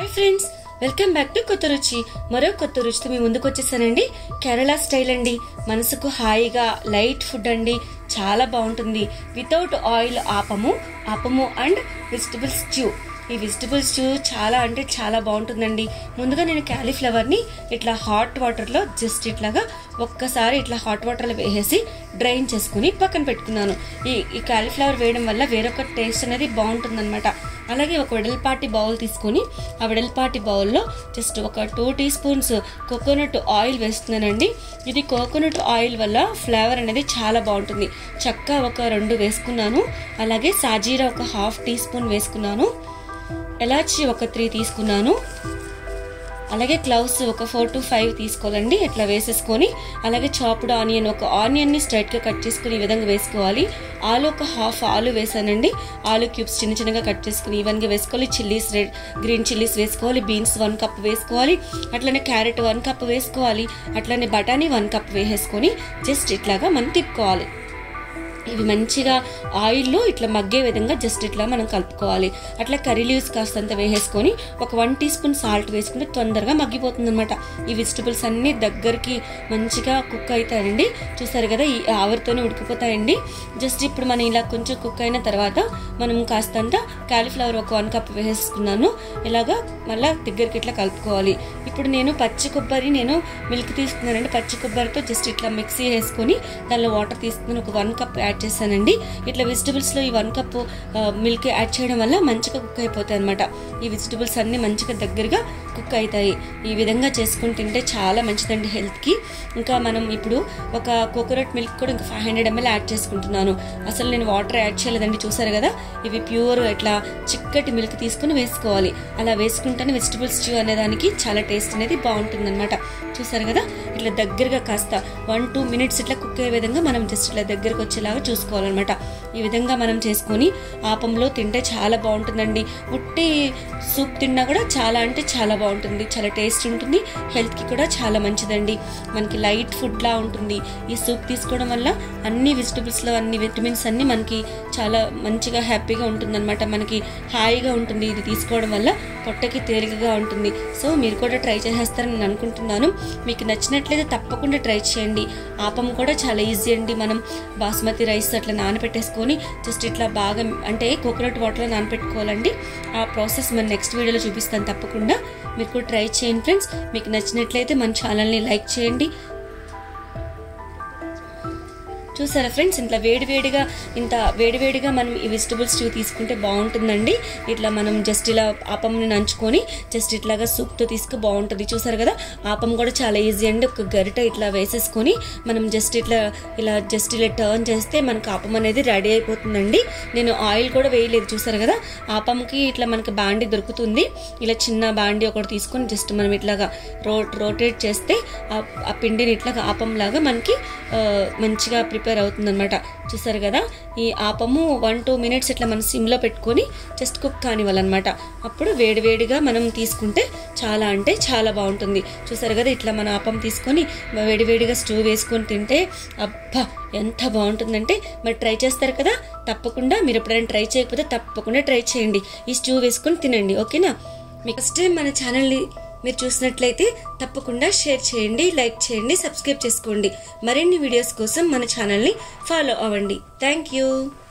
hi friends welcome back to Kotha Ruchi మరో కొత్త రుచితో మీ ముందుకు వచ్చేసానండి కేరళ స్టైల్ అండి మనసుకు హాయిగా లైట్ ఫుడ్ అండి చాలా బాగుంటుంది వితౌట్ ఆయిల్ ఆపము ఆపము అండ్ వెజిటబుల్ స్ట్యూ ఈ వెజిటబుల్ స్ట్యూ చాలా అంటే చాలా బాగుంటుందండి ముందుగా నేను క్యాలీఫ్లవర్ని ఇట్లా హాట్ వాటర్లో జస్ట్ ఇట్లాగా ఒక్కసారి ఇట్లా హాట్ వాటర్లో వేసేసి డ్రైన్ చేసుకుని పక్కన పెట్టుకున్నాను ఈ ఈ క్యాలీఫ్లవర్ వేయడం వల్ల వేరొక టేస్ట్ అనేది బాగుంటుందన్నమాట అలాగే ఒక వెడల్పాటి బౌల్ తీసుకొని ఆ వెడల్పాటి బౌల్లో జస్ట్ ఒక two teaspoons coconut oil వేస్తున్నానండి ఇది కోకోనట్ ఆయిల్ వల్ల ఫ్లేవర్ అనేది చాలా బాగుంటుంది చక్క ఒక రెండు వేసుకున్నాను అలాగే సాజీరా ఒక హాఫ్ టీ స్పూన్ వేసుకున్నాను ఎలాచి ఒక త్రీ తీసుకున్నాను అలాగే క్లౌస్ ఒక ఫోర్ టు ఫైవ్ తీసుకోవాలండి ఇట్లా వేసేసుకొని అలాగే చాప్డ్ ఆనియన్ ఒక ఆనియన్ని స్ట్రైట్గా కట్ చేసుకుని ఈ విధంగా వేసుకోవాలి ఆలు ఒక హాఫ్ ఆలు వేసానండి ఆలు క్యూబ్స్ చిన్న చిన్నగా కట్ చేసుకుని ఈవెన్గా వేసుకోవాలి చిల్లీస్ రెడ్ గ్రీన్ చిల్లీస్ వేసుకోవాలి బీన్స్ వన్ కప్ వేసుకోవాలి అట్లనే క్యారెట్ వన్ కప్ వేసుకోవాలి అట్లనే బఠానీ వన్ కప్ వేసేసుకొని జస్ట్ ఇట్లాగా మనం తిప్పుకోవాలి ఇవి మంచిగా ఆయిల్లో ఇట్లా మగ్గే విధంగా జస్ట్ ఇట్లా మనం కలుపుకోవాలి అట్లా కర్రీ లీవ్స్ కాస్తంత వేసేసుకొని ఒక వన్ టీ స్పూన్ సాల్ట్ వేసుకుంటే తొందరగా మగ్గిపోతుంది అనమాట ఈ వెజిటబుల్స్ అన్ని దగ్గరికి మంచిగా కుక్ అవుతాయండి చూసారు కదా ఈ ఆవిరితోనే ఉడికిపోతాయండి జస్ట్ ఇప్పుడు మనం ఇలా కొంచెం కుక్ అయిన తర్వాత మనం కాస్తంత కాలీఫ్లవర్ ఒక వన్ కప్ వేసేసుకున్నాను ఇలాగా మళ్ళీ దగ్గరికి ఇట్లా కలుపుకోవాలి ఇప్పుడు నేను పచ్చి కొబ్బరి నేను మిల్క్ తీసుకున్నానండి పచ్చి కొబ్బరితో జస్ట్ ఇట్లా మిక్సీ వేసుకొని దానిలో వాటర్ తీసుకుని ఒక వన్ కప్ యాడ్ చేశానండి ఇట్లా వెజిటబుల్స్లో ఈ వన్ కప్ మిల్క్ యాడ్ చేయడం వల్ల మంచిగా కుక్ అయిపోతాయి అనమాట ఈ వెజిటబుల్స్ అన్ని మంచిగా దగ్గరగా కుక్ అవుతాయి ఈ విధంగా చేసుకుని తింటే చాలా మంచిదండి హెల్త్కి ఇంకా మనం ఇప్పుడు ఒక కోకోనట్ మిల్క్ కూడా ఇంకా ఫైవ్ హండ్రెడ్ ఎంఎల్ యాడ్ చేసుకుంటున్నాను అసలు నేను వాటర్ యాడ్ చేయలేదండి చూసారు కదా ఇవి ప్యూర్ ఇట్లా చిక్కటి మిల్క్ తీసుకుని వేసుకోవాలి అలా వేసుకుంటేనే వెజిటబుల్ స్ట్యూ అనేదానికి చాలా టేస్ట్ అనేది బాగుంటుంది అనమాట చూసారు కదా ఇట్లా దగ్గరగా కాస్త వన్ టూ మినిట్స్ ఇట్లా కుక్ అయ్యే విధంగా మనం జస్ట్ ఇట్లా దగ్గరకు వచ్చేలాగా చూసుకోవాలన్నమాట ఈ విధంగా మనం చేసుకొని ఆపంలో తింటే చాలా బాగుంటుందండి ఉట్టి సూప్ తిన్నా కూడా చాలా అంటే చాలా బాగుంటుంది చాలా టేస్ట్ ఉంటుంది హెల్త్కి కూడా చాలా మంచిదండి మనకి లైట్ ఫుడ్లా ఉంటుంది ఈ సూప్ తీసుకోవడం వల్ల అన్ని వెజిటబుల్స్లో అన్ని విటమిన్స్ అన్ని మనకి చాలా మంచిగా హ్యాపీగా ఉంటుందన్నమాట మనకి హాయిగా ఉంటుంది ఇది తీసుకోవడం వల్ల పొట్టకి తేలికగా ఉంటుంది సో మీరు కూడా ట్రై చేసేస్తారని నేను అనుకుంటున్నాను మీకు నచ్చినట్లయితే తప్పకుండా ట్రై చేయండి ఆపం కూడా చాలా ఈజీ అండి మనం బాస్మతి రైస్ అట్లా నానబెట్టేసుకొని జస్ట్ ఇట్లా బాగా అంటే కోకోనట్ వాటర్లో నానబెట్టుకోవాలండి ఆ ప్రాసెస్ మన నెక్స్ట్ వీడియోలో చూపిస్తాను తప్పకుండా మీరు కూడా ట్రై చేయండి ఫ్రెండ్స్ మీకు నచ్చినట్లయితే మన ఛానల్ని లైక్ చేయండి చూసారా ఫ్రెండ్స్ ఇంట్లో వేడివేడిగా ఇంత వేడివేడిగా మనం ఈ వెజిటబుల్ స్ట్యూ తీసుకుంటే బాగుంటుందండి ఇట్లా మనం జస్ట్ ఇలా ఆపంని నంచుకొని జస్ట్ ఇట్లాగా సూప్తో తీసుకు బాగుంటుంది చూసారు కదా ఆపం కూడా చాలా ఈజీ అండి ఒక గరిట ఇట్లా వేసేసుకొని మనం జస్ట్ ఇట్లా ఇలా జస్ట్ ఇలా టర్న్ చేస్తే మనకు ఆపం అనేది రెడీ అయిపోతుందండి నేను ఆయిల్ కూడా వేయలేదు చూసారు కదా ఆపంకి ఇట్లా మనకి బాండి దొరుకుతుంది ఇలా చిన్న బాండి ఒకటి తీసుకొని జస్ట్ మనం ఇట్లాగా రో రోటేట్ చేస్తే ఆ పిండిని ఇట్లాగా ఆపంలాగా మనకి మంచిగా ప్రిపేర్ అవుతుంది అనమాట చూసారు కదా ఈ ఆపము వన్ టూ మినిట్స్ ఇట్లా మనం సిమ్లో పెట్టుకొని జస్ట్ కుక్ కానివ్వాలన్నమాట అప్పుడు వేడివేడిగా మనం తీసుకుంటే చాలా అంటే చాలా బాగుంటుంది చూసారు కదా ఇట్లా మన ఆపం తీసుకొని వేడివేడిగా స్టవ్ వేసుకొని తింటే అబ్బా ఎంత బాగుంటుందంటే మరి ట్రై చేస్తారు కదా తప్పకుండా మీరు ఎప్పుడైనా ట్రై చేయకపోతే తప్పకుండా ట్రై చేయండి ఈ స్టవ్ వేసుకొని తినండి ఓకేనా మీకు ఫస్ట్ టైం మన ఛానల్ని మీరు చూసినట్లయితే తప్పకుండా షేర్ చేయండి లైక్ చేయండి సబ్స్క్రైబ్ చేసుకోండి మరిన్ని వీడియోస్ కోసం మన ఛానల్ని ఫాలో అవ్వండి థ్యాంక్ యూ